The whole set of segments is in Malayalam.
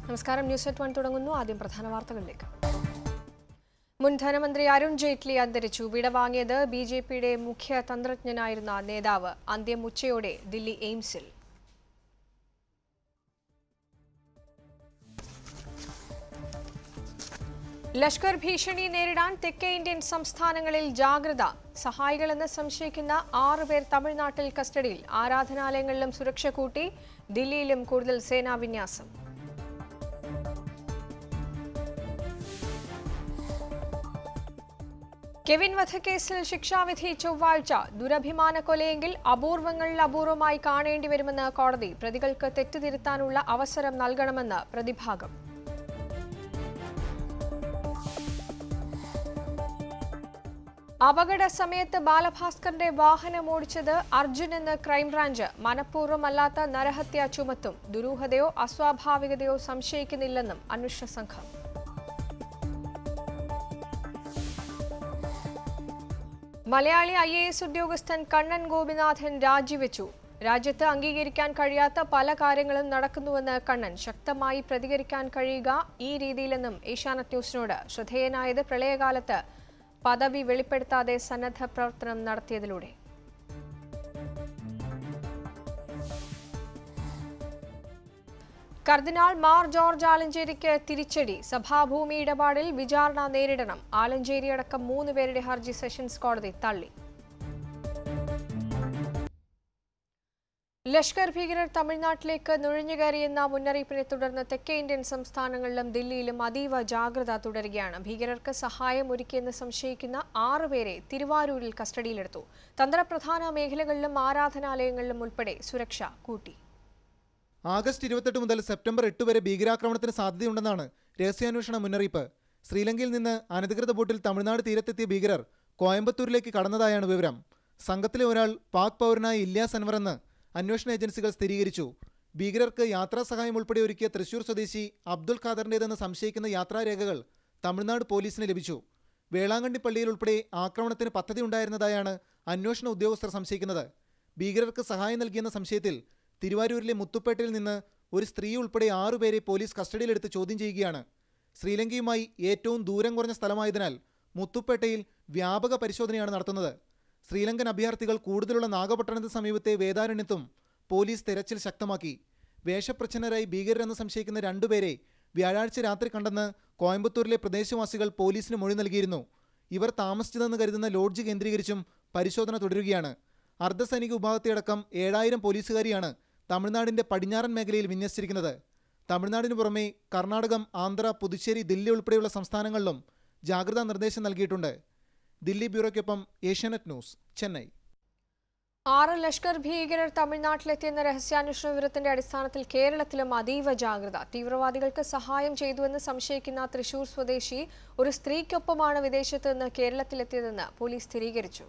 നമസ്കാരം ന്യൂസ് എറ്റ് വൺ തുടങ്ങുന്നു ആദ്യം പ്രധാന വാർത്തകളിലേക്ക് മുൻ ധനമന്ത്രി അരുൺ ജെയ്റ്റ്ലി അന്തരിച്ചു വിടവാങ്ങിയത് ബി ജെ പിയുടെ മുഖ്യ തന്ത്രജ്ഞനായിരുന്ന നേതാവ് അന്ത്യം ഉച്ചയോടെ ദില്ലി എയിംസിൽ ലഷ്കർ ഭീഷണി നേരിടാൻ തെക്കേ ഇന്ത്യൻ സംസ്ഥാനങ്ങളിൽ ജാഗ്രത സഹായികളെന്ന് സംശയിക്കുന്ന ആറ് പേർ തമിഴ്നാട്ടിൽ കസ്റ്റഡിയിൽ ആരാധനാലയങ്ങളിലും സുരക്ഷ കൂട്ടി ദില്ലിയിലും കൂടുതൽ സേനാ വിന്യാസം കെവിൻ വധക്കേസിൽ ശിക്ഷാവിധി ചൊവ്വാഴ്ച ദുരഭിമാന കൊലയെങ്കിൽ അപൂർവങ്ങളിൽ അപൂർവമായി കാണേണ്ടി വരുമെന്ന് കോടതി പ്രതികൾക്ക് തെറ്റുതിരുത്താനുള്ള അവസരം നൽകണമെന്ന് പ്രതിഭാഗം അപകട സമയത്ത് ബാലഭാസ്കറിന്റെ വാഹനം ഓടിച്ചത് അർജുൻ എന്ന് ക്രൈംബ്രാഞ്ച് മനഃപൂർവ്വമല്ലാത്ത നരഹത്യ ചുമത്തും ദുരൂഹതയോ അസ്വാഭാവികതയോ സംശയിക്കുന്നില്ലെന്നും അന്വേഷണ സംഘം മലയാളി ഐ എ എസ് ഉദ്യോഗസ്ഥൻ കണ്ണൻ ഗോപിനാഥൻ രാജിവെച്ചു രാജ്യത്ത് അംഗീകരിക്കാൻ കഴിയാത്ത പല കാര്യങ്ങളും നടക്കുന്നുവെന്ന് കണ്ണൻ ശക്തമായി പ്രതികരിക്കാൻ കഴിയുക ഈ രീതിയിലെന്നും ഏഷ്യാനെറ്റ് ന്യൂസിനോട് ശ്രദ്ധേയനായത് പ്രളയകാലത്ത് പദവി വെളിപ്പെടുത്താതെ സന്നദ്ധ പ്രവർത്തനം നടത്തിയതിലൂടെ കർദിനാൾ മാർ ജോർജ് ആലഞ്ചേരിക്ക് തിരിച്ചടി സഭാഭൂമി ഇടപാടിൽ വിചാരണ നേരിടണം ആലഞ്ചേരി അടക്കം മൂന്ന് പേരുടെ ഹർജി സെഷൻസ് കോടതി തള്ളി ലഷ്കർ ഭീകരർ തമിഴ്നാട്ടിലേക്ക് നുഴഞ്ഞുകയറിയെന്ന മുന്നറിയിപ്പിനെ തുടർന്ന് തെക്കേ ഇന്ത്യൻ സംസ്ഥാനങ്ങളിലും ദില്ലിയിലും അതീവ ജാഗ്രത തുടരുകയാണ് ഭീകരർക്ക് സഹായം ഒരുക്കിയെന്ന് സംശയിക്കുന്ന ആറുപേരെ തിരുവാരൂരിൽ കസ്റ്റഡിയിലെടുത്തു തന്ത്രപ്രധാന മേഖലകളിലും ആരാധനാലയങ്ങളിലും ഉൾപ്പെടെ സുരക്ഷ കൂട്ടി ആഗസ്റ്റ് ഇരുപത്തെട്ട് മുതൽ സെപ്റ്റംബർ എട്ട് വരെ ഭീകരാക്രമണത്തിന് സാധ്യതയുണ്ടെന്നാണ് രഹസ്യാന്വേഷണ മുന്നറിയിപ്പ് ശ്രീലങ്കയിൽ നിന്ന് അനധികൃത ബോട്ടിൽ തമിഴ്നാട് തീരത്തെത്തിയ ഭീകരർ കോയമ്പത്തൂരിലേക്ക് കടന്നതായാണ് വിവരം സംഘത്തിലെ ഒരാൾ പാക് പൗരനായ ഇല്യാസ് അൻവർ എന്ന് അന്വേഷണ ഏജൻസികൾ സ്ഥിരീകരിച്ചു ഭീകരർക്ക് യാത്രാ സഹായം ഉൾപ്പെടെ ഒരുക്കിയ തൃശൂർ സ്വദേശി അബ്ദുൽ ഖാദറിൻ്റേതെന്ന് സംശയിക്കുന്ന യാത്രാരേഖകൾ തമിഴ്നാട് പോലീസിന് ലഭിച്ചു വേളാങ്കണ്ണി പള്ളിയിൽ ഉൾപ്പെടെ ആക്രമണത്തിന് പദ്ധതി ഉണ്ടായിരുന്നതായാണ് അന്വേഷണ ഉദ്യോഗസ്ഥർ സംശയിക്കുന്നത് ഭീകരർക്ക് സഹായം നൽകിയെന്ന സംശയത്തിൽ തിരുവാരൂരിലെ മുത്തുപ്പേട്ടയിൽ നിന്ന് ഒരു സ്ത്രീ ഉൾപ്പെടെ ആറുപേരെ പോലീസ് കസ്റ്റഡിയിലെടുത്ത് ചോദ്യം ചെയ്യുകയാണ് ശ്രീലങ്കയുമായി ഏറ്റവും ദൂരം കുറഞ്ഞ സ്ഥലമായതിനാൽ മുത്തുപ്പേട്ടയിൽ വ്യാപക പരിശോധനയാണ് നടത്തുന്നത് ശ്രീലങ്കൻ അഭയാർത്ഥികൾ കൂടുതലുള്ള നാഗപട്ടണത്തിന് സമീപത്തെ വേദാരണ്യത്തും പോലീസ് തെരച്ചിൽ ശക്തമാക്കി വേഷപ്രച്ഛന്നരായി ഭീകരരെന്ന് സംശയിക്കുന്ന രണ്ടുപേരെ വ്യാഴാഴ്ച രാത്രി കണ്ടെന്ന് കോയമ്പത്തൂരിലെ പ്രദേശവാസികൾ പോലീസിന് മൊഴി നൽകിയിരുന്നു ഇവർ താമസിച്ചതെന്ന് കരുതുന്ന ലോഡ്ജ് കേന്ദ്രീകരിച്ചും പരിശോധന തുടരുകയാണ് അർദ്ധസൈനിക വിഭാഗത്തെയടക്കം ഏഴായിരം പോലീസുകാരിയാണ് തമിഴ്നാടിന്റെ പടിഞ്ഞാറൻ മേഖലയിൽ വിന്യസിച്ചിരിക്കുന്നത് തമിഴ്നാടിനു പുറമെ കർണാടകം ആന്ധ്ര പുതുച്ചേരി ദില്ലി ഉൾപ്പെടെയുള്ള സംസ്ഥാനങ്ങളിലും ജാഗ്രതാ നിർദ്ദേശം നൽകിയിട്ടുണ്ട് ദില്ലി ബ്യൂറോയ്ക്കൊപ്പം ഏഷ്യാനെറ്റ് ന്യൂസ് ചെന്നൈ ആറ് ലഷ്കർ ഭീകരർ തമിഴ്നാട്ടിലെത്തിയെന്ന രഹസ്യാന്വേഷണ വിവരത്തിന്റെ അടിസ്ഥാനത്തിൽ കേരളത്തിലും അതീവ ജാഗ്രത തീവ്രവാദികൾക്ക് സഹായം ചെയ്തുവെന്ന് സംശയിക്കുന്ന തൃശൂർ സ്വദേശി ഒരു സ്ത്രീക്കൊപ്പമാണ് വിദേശത്ത് നിന്ന് കേരളത്തിലെത്തിയതെന്ന് പോലീസ് സ്ഥിരീകരിച്ചു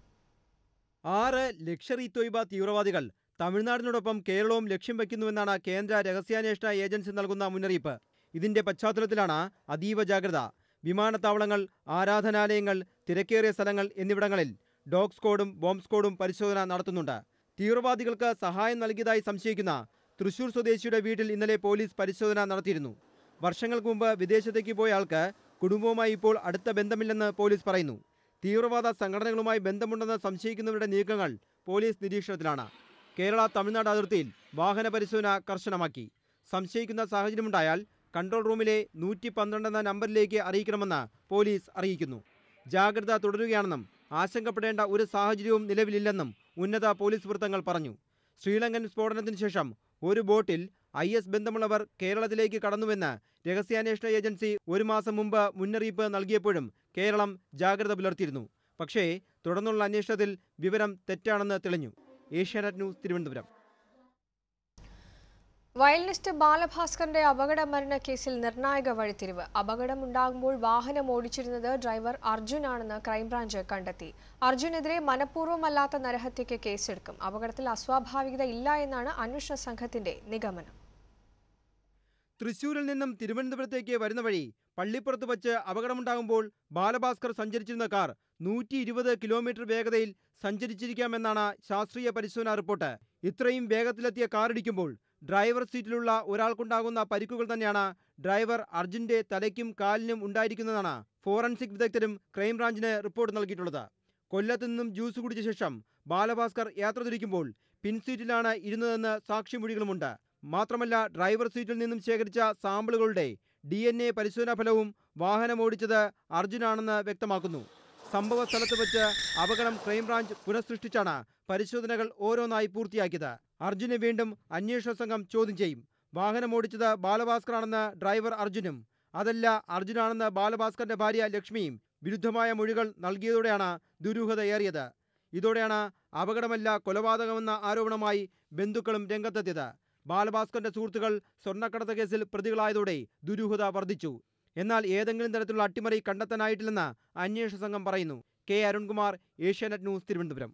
ആറ് ലക്ഷറി തൊയ്ബ തീവ്രവാദികൾ തമിഴ്നാടിനോടൊപ്പം കേരളവും ലക്ഷ്യം വയ്ക്കുന്നുവെന്നാണ് കേന്ദ്ര രഹസ്യാന്വേഷണ ഏജൻസി നൽകുന്ന മുന്നറിയിപ്പ് ഇതിന്റെ പശ്ചാത്തലത്തിലാണ് അതീവ ജാഗ്രത വിമാനത്താവളങ്ങൾ ആരാധനാലയങ്ങൾ തിരക്കേറിയ സ്ഥലങ്ങൾ എന്നിവിടങ്ങളിൽ ഡോഗ് സ്ക്വാഡും ബോംബ് സ്ക്വാഡും പരിശോധന നടത്തുന്നുണ്ട് തീവ്രവാദികൾക്ക് സഹായം നൽകിയതായി സംശയിക്കുന്ന തൃശൂർ സ്വദേശിയുടെ വീട്ടിൽ ഇന്നലെ പോലീസ് പരിശോധന നടത്തിയിരുന്നു വർഷങ്ങൾക്ക് മുമ്പ് വിദേശത്തേക്ക് പോയ ആൾക്ക് കുടുംബവുമായി ഇപ്പോൾ അടുത്ത ബന്ധമില്ലെന്ന് പോലീസ് പറയുന്നു തീവ്രവാദ സംഘടനകളുമായി ബന്ധമുണ്ടെന്ന് സംശയിക്കുന്നവരുടെ നീക്കങ്ങൾ പോലീസ് നിരീക്ഷണത്തിലാണ് കേരള തമിഴ്നാട് അതിർത്തിയിൽ വാഹന പരിശോധന കർശനമാക്കി സംശയിക്കുന്ന സാഹചര്യമുണ്ടായാൽ കൺട്രോൾ റൂമിലെ നൂറ്റി പന്ത്രണ്ട് എന്ന നമ്പറിലേക്ക് അറിയിക്കണമെന്ന് പോലീസ് അറിയിക്കുന്നു ജാഗ്രത തുടരുകയാണെന്നും ആശങ്കപ്പെടേണ്ട ഒരു സാഹചര്യവും നിലവിലില്ലെന്നും ഉന്നത പോലീസ് വൃത്തങ്ങൾ പറഞ്ഞു ശ്രീലങ്കൻ സ്ഫോടനത്തിന് ശേഷം ഒരു ബോട്ടിൽ ഐ എസ് ബന്ധമുള്ളവർ കേരളത്തിലേക്ക് കടന്നുവെന്ന് രഹസ്യാന്വേഷണ ഏജൻസി ഒരു മാസം മുമ്പ് മുന്നറിയിപ്പ് നൽകിയപ്പോഴും കേരളം ജാഗ്രത പുലർത്തിയിരുന്നു പക്ഷേ തുടർന്നുള്ള അന്വേഷണത്തിൽ വിവരം തെറ്റാണെന്ന് തെളിഞ്ഞു ഏഷ്യാനെറ്റ് ന്യൂസ് തിരുവനന്തപുരം വയലിനിസ്റ്റ് ബാലഭാസ്കറിന്റെ അപകട മരണ കേസിൽ നിർണായക വഴിത്തിരിവ് അപകടമുണ്ടാകുമ്പോൾ വാഹനം ഓടിച്ചിരുന്നത് ഡ്രൈവർ അർജുൻ ആണെന്ന് ക്രൈംബ്രാഞ്ച് കണ്ടെത്തി അർജുനെതിരെ മനഃപൂർവ്വമല്ലാത്ത നരഹത്യയ്ക്ക് കേസെടുക്കും അപകടത്തിൽ അസ്വാഭാവികത ഇല്ല എന്നാണ് അന്വേഷണ സംഘത്തിന്റെ നിഗമനം തൃശൂരിൽ നിന്നും തിരുവനന്തപുരത്തേക്ക് വരുന്ന വഴി പള്ളിപ്പുറത്ത് വച്ച് അപകടമുണ്ടാകുമ്പോൾ ബാലഭാസ്കർ സഞ്ചരിച്ചിരുന്ന കാർ നൂറ്റി ഇരുപത് കിലോമീറ്റർ വേഗതയിൽ സഞ്ചരിച്ചിരിക്കാമെന്നാണ് ശാസ്ത്രീയ പരിശോധനാ റിപ്പോർട്ട് ഇത്രയും വേഗത്തിലെത്തിയ കാർ ഇടിക്കുമ്പോൾ ഡ്രൈവർ സീറ്റിലുള്ള ഒരാൾക്കുണ്ടാകുന്ന പരിക്കുകൾ തന്നെയാണ് ഡ്രൈവർ അർജുന്റെ തലയ്ക്കും കാലിനും ഉണ്ടായിരിക്കുന്നതാണ് ഫോറൻസിക് വിദഗ്ധരും ക്രൈംബ്രാഞ്ചിന് റിപ്പോർട്ട് നൽകിയിട്ടുള്ളത് കൊല്ലത്തു നിന്നും ജ്യൂസ് കുടിച്ച ശേഷം ബാലഭാസ്കർ യാത്ര തിരിക്കുമ്പോൾ പിൻസീറ്റിലാണ് ഇരുന്നതെന്ന് സാക്ഷിമൊഴികളുമുണ്ട് മാത്രമല്ല ഡ്രൈവർ സീറ്റിൽ നിന്നും ശേഖരിച്ച സാമ്പിളുകളുടെ ഡി എൻ എ പരിശോധനാ ഫലവും വാഹനം ഓടിച്ചത് അർജുനാണെന്ന് വ്യക്തമാക്കുന്നു സംഭവ സ്ഥലത്ത് വെച്ച് അപകടം ക്രൈംബ്രാഞ്ച് പുനഃസൃഷ്ടിച്ചാണ് പരിശോധനകൾ ഓരോന്നായി പൂർത്തിയാക്കിയത് അർജുനെ വീണ്ടും അന്വേഷണ സംഘം ചോദ്യം ചെയ്യും വാഹനം ഓടിച്ചത് ബാലഭാസ്കറാണെന്ന് ഡ്രൈവർ അർജുനും അതല്ല അർജുനാണെന്ന് ബാലഭാസ്കറിന്റെ ഭാര്യ ലക്ഷ്മിയും വിരുദ്ധമായ മൊഴികൾ നൽകിയതോടെയാണ് ദുരൂഹതയേറിയത് ഇതോടെയാണ് അപകടമല്ല കൊലപാതകമെന്ന ആരോപണമായി ബന്ധുക്കളും രംഗത്തെത്തിയത് ബാലഭാസ്കറിന്റെ സുഹൃത്തുക്കൾ സ്വർണ്ണക്കടത്ത് കേസിൽ പ്രതികളായതോടെ ദുരൂഹത വർദ്ധിച്ചു എന്നാൽ ഏതെങ്കിലും തരത്തിലുള്ള അട്ടിമറി കണ്ടെത്താനായിട്ടില്ലെന്ന് അന്വേഷണ സംഘം പറയുന്നു കെ അരുൺകുമാർ ഏഷ്യാനെറ്റ് ന്യൂസ് തിരുവനന്തപുരം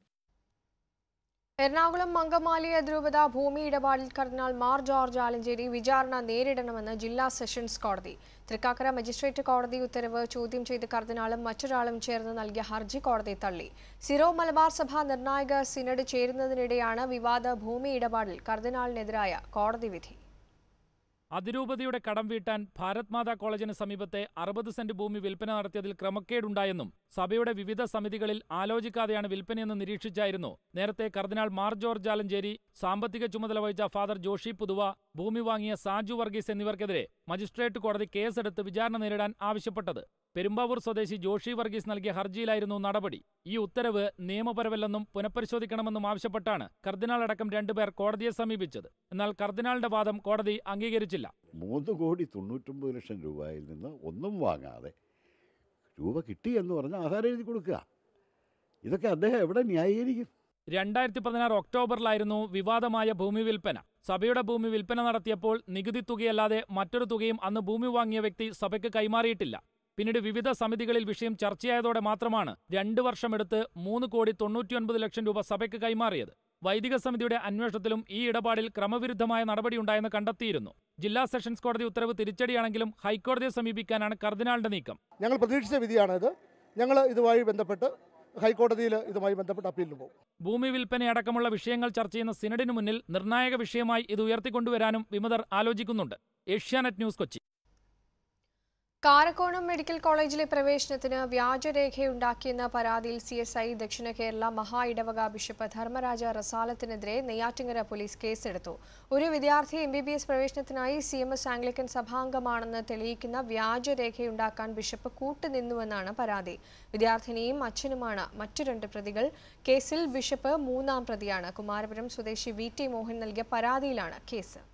എറണാകുളം അങ്കമാലി അതിരൂപത ഭൂമി ഇടപാടിൽ കർദിനാൾ മാർ ജോർജ് ആലഞ്ചേരി വിചാരണ നേരിടണമെന്ന് ജില്ലാ സെഷൻസ് കോടതി തൃക്കാക്കര മജിസ്ട്രേറ്റ് കോടതി ഉത്തരവ് ചോദ്യം ചെയ്ത് കർദിനാളും മറ്റൊരാളും ചേർന്ന് നൽകിയ ഹർജി കോടതി തള്ളി സിറോ മലബാർ സഭ നിർണായക സിനഡ് ചേരുന്നതിനിടെയാണ് വിവാദ ഭൂമി ഇടപാടിൽ കർദിനാളിനെതിരായ കോടതി വിധി അതിരൂപതയുടെ കടം വീട്ടാൻ ഭാരത് മാതാ കോളേജിന് സമീപത്തെ അറുപത് സെന്റ് ഭൂമി വിൽപ്പന നടത്തിയതിൽ ക്രമക്കേടുണ്ടായെന്നും സഭയുടെ വിവിധ സമിതികളിൽ ആലോചിക്കാതെയാണ് വിൽപ്പനയെന്ന് നിരീക്ഷിച്ചായിരുന്നു നേരത്തെ കർദിനാൾ മാർ ജോർജ് ആലഞ്ചേരി സാമ്പത്തിക ചുമതല വഹിച്ച ഫാദർ ജോഷി പുതുവ ഭൂമി വാങ്ങിയ സാജു വർഗീസ് എന്നിവർക്കെതിരെ മജിസ്ട്രേറ്റ് കോടതി കേസെടുത്ത് വിചാരണ നേരിടാൻ ആവശ്യപ്പെട്ടത് പെരുമ്പാവൂർ സ്വദേശി ജോഷി വർഗീസ് നൽകിയ ഹർജിയിലായിരുന്നു നടപടി ഈ ഉത്തരവ് നിയമപരമല്ലെന്നും പുനഃപരിശോധിക്കണമെന്നും ആവശ്യപ്പെട്ടാണ് കർദിനാൾ അടക്കം രണ്ടുപേർ കോടതിയെ സമീപിച്ചത് എന്നാൽ കർദിനാളിന്റെ വാദം കോടതി അംഗീകരിച്ചില്ല മൂന്ന് കോടി തൊണ്ണൂറ്റൊമ്പത് ലക്ഷം രൂപയിൽ നിന്ന് ഒന്നും വാങ്ങാതെ രൂപ കിട്ടി എന്ന് പറഞ്ഞാൽ ആധാരം എഴുതി കൊടുക്കുക ഇതൊക്കെ അദ്ദേഹം എവിടെ ന്യായീകരിക്കും രണ്ടായിരത്തി പതിനാറ് ഒക്ടോബറിലായിരുന്നു വിവാദമായ ഭൂമി വിൽപ്പന സഭയുടെ ഭൂമി വിൽപ്പന നടത്തിയപ്പോൾ നികുതി തുകയല്ലാതെ മറ്റൊരു തുകയും അന്ന് ഭൂമി വാങ്ങിയ വ്യക്തി സഭയ്ക്ക് കൈമാറിയിട്ടില്ല പിന്നീട് വിവിധ സമിതികളിൽ വിഷയം ചർച്ചയായതോടെ മാത്രമാണ് രണ്ടു വർഷമെടുത്ത് മൂന്ന് കോടി തൊണ്ണൂറ്റിയൊൻപത് ലക്ഷം രൂപ സഭയ്ക്ക് കൈമാറിയത് വൈദിക സമിതിയുടെ അന്വേഷണത്തിലും ഈ ഇടപാടിൽ ക്രമവിരുദ്ധമായ നടപടിയുണ്ടായെന്ന് കണ്ടെത്തിയിരുന്നു ജില്ലാ സെഷൻസ് കോടതി ഉത്തരവ് തിരിച്ചടിയാണെങ്കിലും ഹൈക്കോടതിയെ സമീപിക്കാനാണ് കർദിനാളിന്റെ നീക്കം ഞങ്ങൾ പ്രതീക്ഷിച്ച വിധിയാണിത് ഞങ്ങൾ ഇതുമായി ബന്ധപ്പെട്ട് ഹൈക്കോടതിയിൽ ഇതുമായി ബന്ധപ്പെട്ട് അപ്പീലിന് പോകും ഭൂമി വിൽപ്പനയടക്കമുള്ള വിഷയങ്ങൾ ചർച്ച ചെയ്യുന്ന സിനഡിനു മുന്നിൽ നിർണായക വിഷയമായി ഇത് ഉയർത്തിക്കൊണ്ടുവരാനും വിമതർ ആലോചിക്കുന്നുണ്ട് ഏഷ്യാനെറ്റ് ന്യൂസ് കൊച്ചി കാരക്കോണം മെഡിക്കൽ കോളേജിലെ പ്രവേശനത്തിന് വ്യാജരേഖയുണ്ടാക്കിയെന്ന പരാതിയിൽ സി എസ് ഐ ദക്ഷിണ കേരള മഹാ ഇടവക ബിഷപ്പ് ധർമ്മരാജ റസാലത്തിനെതിരെ നെയ്യാറ്റിങ്ങര പോലീസ് കേസെടുത്തു ഒരു വിദ്യാർത്ഥി എം ബി ബി എസ് പ്രവേശനത്തിനായി സി എം എസ് ആംഗ്ലിക്കൻ സഭാംഗമാണെന്ന് തെളിയിക്കുന്ന വ്യാജരേഖയുണ്ടാക്കാൻ ബിഷപ്പ് കൂട്ടുനിന്നുവെന്നാണ് പരാതി വിദ്യാർത്ഥിനിയും അച്ഛനുമാണ് മറ്റു രണ്ട് പ്രതികൾ കേസിൽ ബിഷപ്പ് മൂന്നാം പ്രതിയാണ് കുമാരപുരം സ്വദേശി വി ടി മോഹൻ നൽകിയ പരാതിയിലാണ് കേസ്